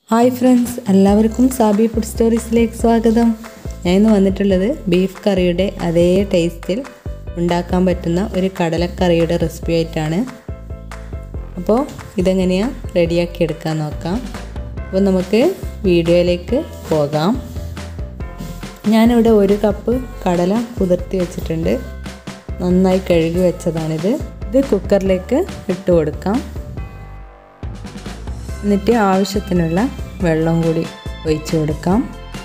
hi friends എല്ലാവർക്കും Sabi food സ്റ്റോറീസിലേക്ക് സ്വാഗതം ഞാൻ ഇന്ന് വന്നിട്ടുള്ളത് ബീഫ് കറിയുടെ അതേ ടേസ്റ്റിൽ ഉണ്ടാക്കാൻ പറ്റുന്ന ഒരു കടലക്കറിയുടെ റെസിപ്പി ആയിട്ടാണ് അപ്പോൾ ഇതെങ്ങനെയാണ് റെഡിയാക്കി എടുക്കാൻ നോക്കാം അപ്പോൾ നമുക്ക് വീഡിയോയിലേക്ക് പോകാം ഞാനിവിടെ ഒരു കപ്പ് കടല കുതിർത്തി വെച്ചിട്ടുണ്ട് നന്നായി കഴുകി വെച്ചതാണിത് ഇത് കുക്കറിലേക്ക് ഇട്ട് കൊടുക്കാം എന്നിട്ട് ആവശ്യത്തിനുള്ള വെള്ളം കൂടി ഒഴിച്ചു കൊടുക്കാം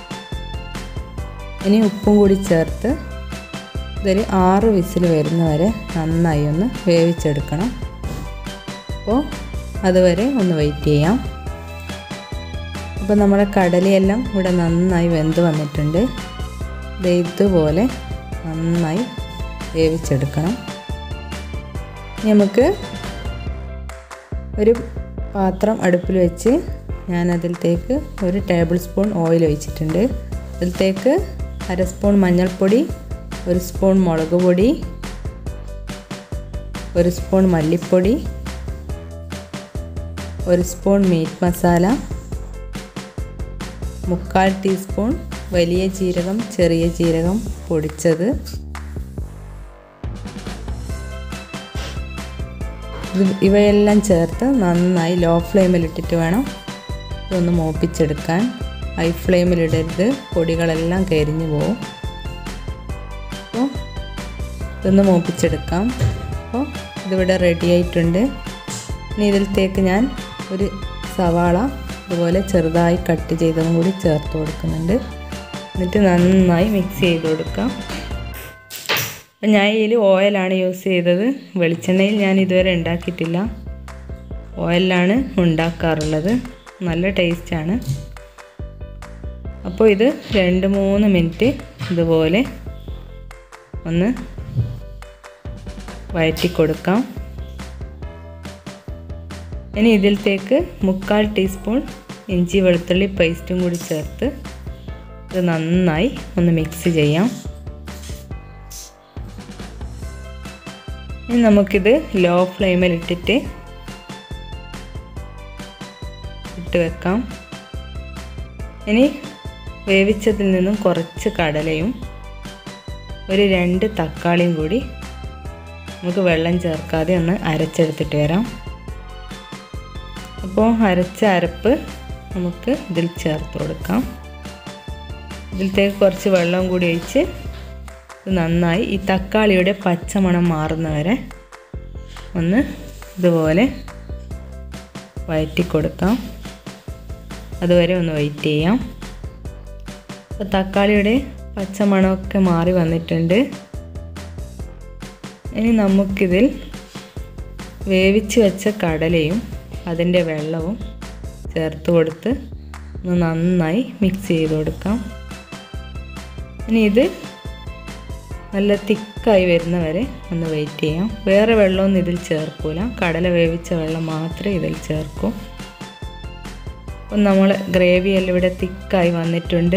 ഇനി ഉപ്പും കൂടി ചേർത്ത് ഇതൊരു ആറ് വിസിൽ വരുന്നവരെ നന്നായി ഒന്ന് വേവിച്ചെടുക്കണം അപ്പോൾ അതുവരെ ഒന്ന് വെയിറ്റ് ചെയ്യാം അപ്പോൾ നമ്മുടെ കടലയെല്ലാം ഇവിടെ നന്നായി വെന്ത് വന്നിട്ടുണ്ട് ഇതുപോലെ നന്നായി വേവിച്ചെടുക്കണം നമുക്ക് ഒരു പാത്രം അടുപ്പിൽ വെച്ച് ഞാൻ അതിലത്തേക്ക് ഒരു ടേബിൾ സ്പൂൺ ഓയിൽ ഒഴിച്ചിട്ടുണ്ട് അതിലത്തേക്ക് അര സ്പൂൺ മഞ്ഞൾപ്പൊടി ഒരു സ്പൂൺ മുളക് പൊടി ഒരു സ്പൂൺ മല്ലിപ്പൊടി ഒരു സ്പൂൺ മീറ്റ് മസാല മുക്കാൽ ടീസ്പൂൺ വലിയ ജീരകം ചെറിയ ജീരകം പൊടിച്ചത് ഇവയെല്ലാം ചേർത്ത് നന്നായി ലോ ഫ്ലെയിമിലിട്ടിട്ട് വേണം ഇതൊന്ന് മൂപ്പിച്ചെടുക്കാൻ ഹൈ ഫ്ലെയിമിലിടരുത് പൊടികളെല്ലാം കരിഞ്ഞു പോകും അപ്പോൾ ഇതൊന്ന് മൂപ്പിച്ചെടുക്കാം അപ്പോൾ ഇതിവിടെ റെഡി ആയിട്ടുണ്ട് ഇനി ഇതിലത്തേക്ക് ഞാൻ ഒരു സവാള ഇതുപോലെ ചെറുതായി കട്ട് ചെയ്തതും കൂടി ചേർത്ത് കൊടുക്കുന്നുണ്ട് എന്നിട്ട് നന്നായി മിക്സ് ചെയ്ത് കൊടുക്കാം അപ്പം ഞാൻ ഇതിൽ ഓയിലാണ് യൂസ് ചെയ്തത് വെളിച്ചെണ്ണയിൽ ഞാൻ ഇതുവരെ ഉണ്ടാക്കിയിട്ടില്ല ഓയിലാണ് ഉണ്ടാക്കാറുള്ളത് നല്ല ടേസ്റ്റാണ് അപ്പോൾ ഇത് രണ്ട് മൂന്ന് മിനിറ്റ് ഇതുപോലെ ഒന്ന് വഴറ്റി കൊടുക്കാം ഇനി ഇതിലത്തേക്ക് മുക്കാൽ ടീസ്പൂൺ ഇഞ്ചി വെളുത്തുള്ളി പേസ്റ്റും കൂടി ചേർത്ത് ഇത് നന്നായി ഒന്ന് മിക്സ് ചെയ്യാം ഇനി നമുക്കിത് ലോ ഫ്ലെയിമിൽ ഇട്ടിട്ട് ഇട്ട് വെക്കാം ഇനി വേവിച്ചതിൽ നിന്നും കുറച്ച് കടലയും ഒരു രണ്ട് തക്കാളിയും കൂടി നമുക്ക് വെള്ളം ചേർക്കാതെ ഒന്ന് അരച്ചെടുത്തിട്ട് വരാം അപ്പോൾ അരച്ച അരപ്പ് നമുക്ക് ഇതിൽ ചേർത്ത് കൊടുക്കാം ഇതിലത്തേക്ക് കുറച്ച് വെള്ളം കൂടി ഒഴിച്ച് ഇത് നന്നായി ഈ തക്കാളിയുടെ പച്ചമണം മാറുന്നവരെ ഒന്ന് ഇതുപോലെ വഴറ്റി കൊടുക്കാം അതുവരെ ഒന്ന് വെയിറ്റ് ചെയ്യാം അപ്പോൾ തക്കാളിയുടെ പച്ചമണമൊക്കെ മാറി വന്നിട്ടുണ്ട് ഇനി നമുക്കിതിൽ വേവിച്ച് വെച്ച കടലയും അതിൻ്റെ വെള്ളവും ചേർത്ത് കൊടുത്ത് ഒന്ന് നന്നായി മിക്സ് ചെയ്ത് കൊടുക്കാം ഇനി ഇത് നല്ല തിക്കായി വരുന്നവരെ ഒന്ന് വെയിറ്റ് ചെയ്യാം വേറെ വെള്ളമൊന്നും ഇതിൽ ചേർക്കൂല കടല വേവിച്ച വെള്ളം മാത്രമേ ഇതിൽ ചേർക്കൂ അപ്പം നമ്മൾ ഗ്രേവി എല്ലാം ഇവിടെ തിക്കായി വന്നിട്ടുണ്ട്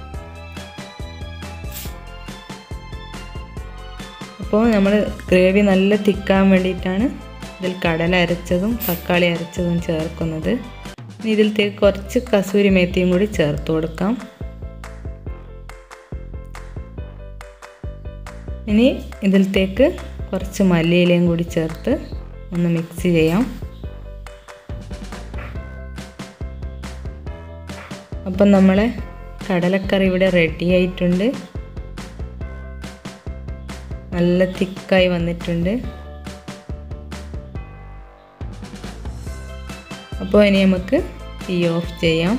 അപ്പോൾ നമ്മൾ ഗ്രേവി നല്ല തിക്കാൻ വേണ്ടിയിട്ടാണ് ഇതിൽ കടല അരച്ചതും തക്കാളി അരച്ചതും ചേർക്കുന്നത് ഇനി ഇതിലത്തേക്ക് കുറച്ച് കസൂരി മേത്തിയും കൂടി ചേർത്ത് കൊടുക്കാം ഇനി ഇതിലത്തേക്ക് കുറച്ച് മല്ലിയിലയും കൂടി ചേർത്ത് ഒന്ന് മിക്സ് ചെയ്യാം അപ്പം നമ്മളെ കടലക്കറി ഇവിടെ റെഡി ആയിട്ടുണ്ട് നല്ല തിക്കായി വന്നിട്ടുണ്ട് അപ്പോൾ ഇനി നമുക്ക് തീ ഓഫ് ചെയ്യാം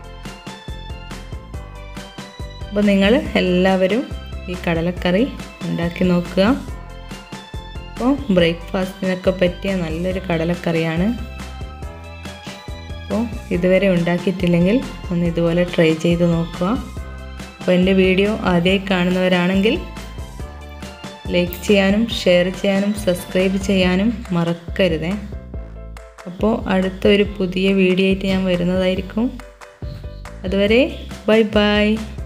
അപ്പോൾ നിങ്ങൾ എല്ലാവരും ഈ കടലക്കറി ഉണ്ടാക്കി നോക്കുക അപ്പോൾ ബ്രേക്ക്ഫാസ്റ്റിനൊക്കെ പറ്റിയ നല്ലൊരു കടലക്കറിയാണ് അപ്പോൾ ഇതുവരെ ഉണ്ടാക്കിയിട്ടില്ലെങ്കിൽ ഒന്ന് ഇതുപോലെ ട്രൈ ചെയ്ത് നോക്കുക അപ്പോൾ എൻ്റെ വീഡിയോ ആദ്യമായി കാണുന്നവരാണെങ്കിൽ ലൈക്ക് ചെയ്യാനും ഷെയർ ചെയ്യാനും സബ്സ്ക്രൈബ് ചെയ്യാനും മറക്കരുതേ അപ്പോൾ അടുത്തൊരു പുതിയ വീഡിയോ ആയിട്ട് ഞാൻ വരുന്നതായിരിക്കും അതുവരെ ബൈ ബൈ